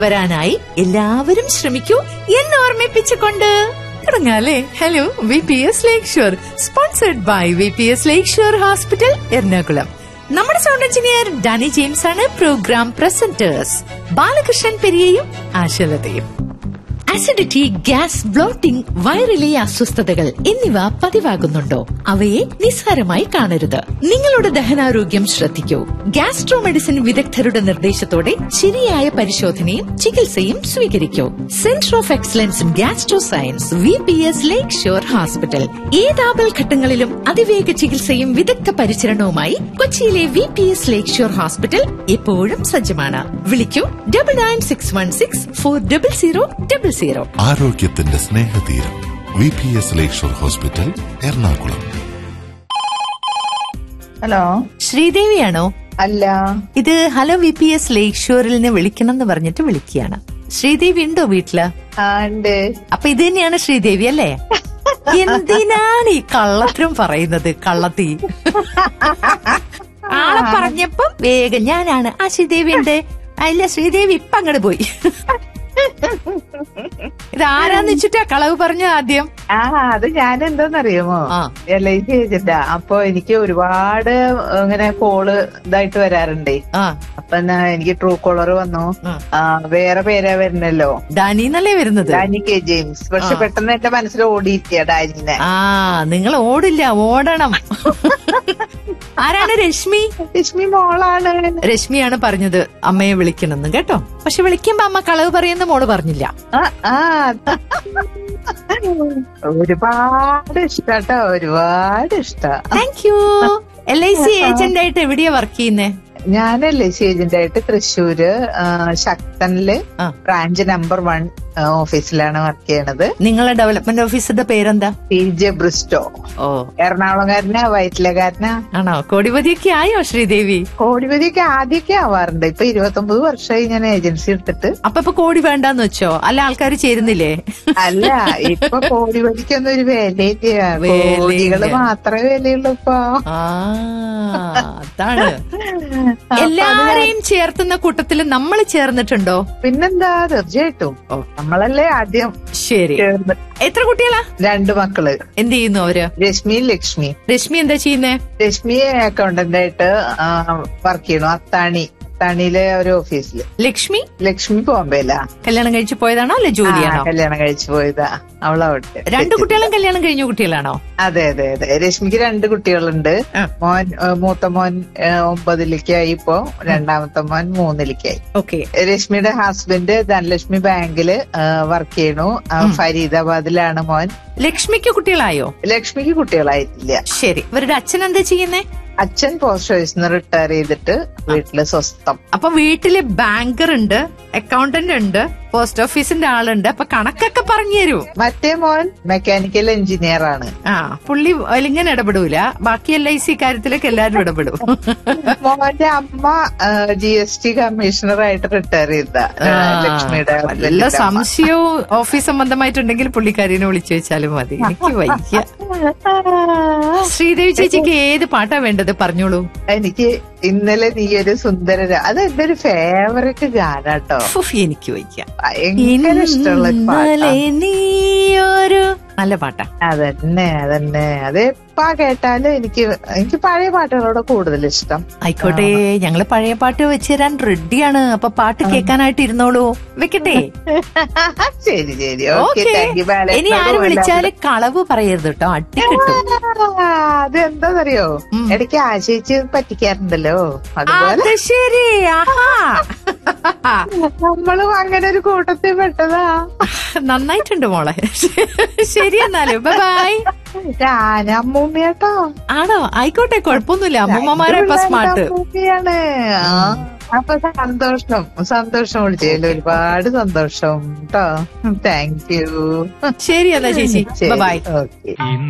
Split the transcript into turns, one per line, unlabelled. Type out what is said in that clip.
വരാനായി എല്ലാവരും ശ്രമിക്കൂ എന്ന് ഓർമ്മിപ്പിച്ചുകൊണ്ട് തുടങ്ങാല്ലേ hello V P S Lakeshore sponsored by V P S Lakeshore hospital Ernakulam നമ്മുടെ സൗണ്ട് എഞ്ചിനീയർ ഡാനി ജെയിംസ് ആണ് പ്രോഗ്രാം പ്രസന്റേഴ്സ് ബാലകൃഷ്ണൻ പെരിയയും ആശലതയും അസിഡിറ്റി ഗ്യാസ് ബ്ലോട്ടിംഗ് വയറിലെ അസ്വസ്ഥതകൾ എന്നിവ പതിവാകുന്നുണ്ടോ അവയെ നിസ്സാരമായി കാണരുത് നിങ്ങളുടെ ദഹനാരോഗ്യം ശ്രദ്ധിക്കൂ ഗ്യാസ്ട്രോ മെഡിസിൻ വിദഗ്ധരുടെ നിർദ്ദേശത്തോടെ ശരിയായ പരിശോധനയും ചികിത്സയും സ്വീകരിക്കൂ centre of excellence in gastro science V P S Lakeshore hospital ഏത് ആപൽഘട്ടങ്ങളിലും അതിവേഗ ചികിത്സയും വിദഗ്ധ പരിചരണവുമായി കൊച്ചിയിലെ V P S Lakeshore hospital എപ്പോഴും സജ്ജമാണ് വിളിക്കൂ double nine six one six four double zero double zero
ആരോഗ്യത്തിന്റെ സ്നേഹതീരം V P S Lakeshore hospital Ernakulam
hello
ശ്രീദേവിയാണോ
അല്ല
ഇത് ഹലോ വി പി എസ് ലേക്ക് ഷോറിൽ നിന്ന് വിളിക്കണം എന്ന് പറഞ്ഞിട്ട് വിളിക്കുകയാണ് ശ്രീദേവി ഉണ്ടോ വീട്ടില്
ആ ഉണ്ട്
അപ്പൊ ഇത് തന്നെയാണ് ശ്രീദേവി അല്ലേ എന്തിനാണ് ഈ കള്ളത്തിനും പറയുന്നത് കള്ളത്തി ആളെ പറഞ്ഞപ്പം വേഗം ഞാനാണ് ആ ശ്രീദേവി ഉണ്ട് ആ, ഇല്ല ശ്രീദേവി ഇപ്പൊ അങ്ങോട്ട് പോയി ഇത് ആരാന്ന് വെച്ചിട്ടാ കളവ് പറഞ്ഞ ആദ്യം
ആ അത് ഞാൻ എന്താന്നറിയുമോ
ആ.
എൽ ഐ സി ഏജന്റാ അപ്പൊ എനിക്ക് ഒരുപാട് ഇങ്ങനെ കോള് ഇതായിട്ട് വരാറുണ്ടേ
ആ
അപ്പൊ എന്നാ എനിക്ക് ട്രൂ കോളർ വന്നു
ആ.
ആ, വേറെ പേരാ വരുന്നല്ലോ
ഡാനി എന്നല്ലേ വരുന്നത്
ഡാനി കെ ജെയിംസ് പക്ഷെ
ആ.
പെട്ടെന്ന് എന്റെ മനസ്സിൽ ഓടിയിരിക്കുക ഡാനിനെ
ആ നിങ്ങൾ ഓടില്ല ഓടണം ആരാണ് രശ്മി
ലക്ഷ്മി മോളാണ്
രശ്മിയാണ് പറഞ്ഞത് അമ്മയെ വിളിക്കണമെന്ന് കേട്ടോ പക്ഷെ വിളിക്കുമ്പോ അമ്മ കളവ് പറയുന്ന മോള് പറഞ്ഞില്ല
ആ, ആ ഒരുപാട് ഇഷ്ടാട്ടോ ഒരുപാട് ഇഷ്ടാ
thank you L I C agent ആയിട്ട് എവിടെയാ വർക്ക് ചെയ്യുന്നേ
ഞാനല്ലേ ഏജന്റ് ആയിട്ട് തൃശ്ശൂര് ആ, ശക്തനില്
ആ.
ബ്രാഞ്ച് നമ്പർ വൺ ആ, ഓഫീസിലാണ് വർക്ക് ചെയ്യണത്
നിങ്ങളെ ഡെവലപ്മെന്റ് ഓഫീസറുടെ പേരെന്താ
പി ജെ ബ്രിസ്റ്റോ
ഓ
എറണാകുളംകാരനാ വയറ്റിലക്കാരനാ
ആണോ കോടിപതിയൊക്കെ ആയോ ശ്രീദേവി
കോടിപതിയൊക്കെ ആദ്യമൊക്കെ ആവാറുണ്ട് ഇപ്പൊ ഇരുപത്തൊമ്പത് വർഷമായി ഞാൻ ഏജൻസി എടുത്തിട്ട്
അപ്പൊ ഇപ്പൊ കോടി വേണ്ടാന്ന് വെച്ചോ അല്ല ആൾക്കാർ ചേരുന്നില്ലേ
അല്ല ഇപ്പൊ കോടിപതിക്കൊന്നും ഒരു വിലയില്ല
വിലയില്ല.
കോടികള് മാത്രമേ വിലയുള്ളൂ ഇപ്പൊ
ആ അതാണ്
അപ്പൊ അത്
എല്ലാരെയും ചേർത്തുന്ന കൂട്ടത്തിൽ നമ്മൾ ചേർന്നിട്ടുണ്ടോ
പിന്നെന്താ തീർച്ചയായിട്ടും
ഓ.
നമ്മളല്ലേ ആദ്യം
ശരി
ചേർന്ന്
എത്ര കുട്ടികളാ
രണ്ട് മക്കള്
എന്ത് ചെയ്യുന്നു അവര്
രശ്മി ലക്ഷ്മി
രശ്മി എന്താ ചെയ്യുന്നേ
രശ്മി അക്കൗണ്ടന്റ് ആയിട്ട് വർക്ക് ചെയ്യണു അത്താണി അത്താണിയിലെ ഒരു ഓഫീസില്
ലക്ഷ്മി
ലക്ഷ്മി ബോംബെയിലാ
കല്യാണം കഴിച്ചു പോയതാണോ അല്ലെ ജോലിയാണോ
ആ, കല്യാണം കഴിച്ചു പോയതാ അവളവിടെ
രണ്ടു കുട്ടികളും കല്യാണം കഴിഞ്ഞ കുട്ടികളാണോ
അതെ അതെ അതെ രശ്മിക്ക് രണ്ട് കുട്ടികളുണ്ട്
ആ.
മോൻ ഏ, മൂത്ത മോൻ ഏ, ഒമ്പതിലേക്കായി ഇപ്പോ രണ്ടാമത്തെ മോൻ മൂന്നിലേക്കായി
ഓക്കെ
രശ്മിയുടെ ഹസ്ബൻഡ് ധനലക്ഷ്മി ബാങ്കില് വർക്ക് ചെയ്യണു ആ, ഫരീദാബാദിലാണ് മോൻ
ലക്ഷ്മിക്ക് കുട്ടികളായോ
ലക്ഷ്മിക്ക് കുട്ടികളായിട്ടില്ല
ശരി ഇവരുടെ അച്ഛൻ എന്താ ചെയ്യുന്നേ
അച്ഛൻ പോസ്റ്റ് ഓഫീസിൽ നിന്ന് റിട്ടയർ ചെയ്തിട്ട് വീട്ടില് സ്വസ്ഥം
അപ്പൊ വീട്ടില് ബാങ്കർ ഉണ്ട് അക്കൗണ്ടന്റ് ഉണ്ട് പോസ്റ്റ് ഓഫീസിന്റെ ആളുണ്ട് അപ്പൊ കണക്കൊക്കെ പറഞ്ഞു തരൂ
മറ്റേ മോൻ മെക്കാനിക്കൽ എഞ്ചിനീയർ ആണ്
ആ പുള്ളി അതിലിങ്ങനെ ഇടപെടൂല ബാക്കി എൽ ഐ സി കാര്യത്തിലൊക്കെ എല്ലാരും ഇടപെടും
മോന്റെ അമ്മ ജി എസ് ടി കമ്മീഷണർ ആയിട്ട് റിട്ടയർ ചെയ്ത
ആ,
ലക്ഷ്മിയുടെ
വല്ല
husband ന്റെ അമ്മ.
സംശയവും ഓഫീസ് സംബന്ധമായിട്ടുണ്ടെങ്കിൽ പുള്ളിക്കാരിനെ വിളിച്ചു വെച്ചാലും മതി എനിക്ക് വയ്യ ശ്രീദേവി ചേച്ചിക്ക് ഏത് പാട്ടാ വേണ്ടത് പറഞ്ഞോളൂ
എനിക്ക് ഇന്നലെ നീ ഒരു സുന്ദര രാ- അത് എന്റെ ഒരു ഫേവറേറ്റ് ഗാനാട്ടോ
ഉഫ്, എനിക്ക് വയ്യ
ഭയങ്കര ഇഷ്ടമുള്ള ഒരു പാട്ടാ
ഇന്നലെ നീയൊരു നല്ല പാട്ടാ
അതന്നെ അതന്നെ അത് എപ്പാ കേട്ടാലും എനിക്ക് എനിക്ക് പഴയ പാട്ടുകളോട് കൂടുതൽ ഇഷ്ടം
ആയിക്കോട്ടെ ഞങ്ങള് പഴയ പാട്ട് വെച്ച് തരാൻ റെഡിയാണ് അപ്പൊ പാട്ട് കേൾക്കാനായിട്ട് ഇരുന്നോളൂ വെക്കട്ടെ
ശരി ശരി ഓക്കെ
ഓക്കെ
താങ്ക് യു
ഇനി ആര് വിളിച്ചാല് കളവ് പറയരുത് കേട്ടോ അടി കിട്ടും
അത് എന്താന്നറിയോ
ഉം.
ഇടയ്ക്ക് ആശയിച്ച് പറ്റിക്കാറുണ്ടല്ലോ അതുപോലെ
അത് ശരി ആഹാ
നമ്മളും അങ്ങനെ ഒരു കൂട്ടത്തിൽ പെട്ടതാ
നന്നായിട്ടുണ്ട് മോളെ ശരി എന്നാലും ബൈ
ഞാൻ അമ്മൂമ്മയാട്ടോ
ആണോ ആയിക്കോട്ടെ കുഴപ്പമൊന്നുമില്ല അമ്മൂമ്മമാരെ ഇപ്പൊ സ്മാർട്ട്
അമ്മൂമ്മയാണ് ആ, അപ്പൊ സന്തോഷം സന്തോഷം വിളിച്ചതിൽ ഒരുപാട് സന്തോഷം കേട്ടോ താങ്ക് യു
ശരി എന്നാ ചേച്ചി ബൈ
ഓക്കെ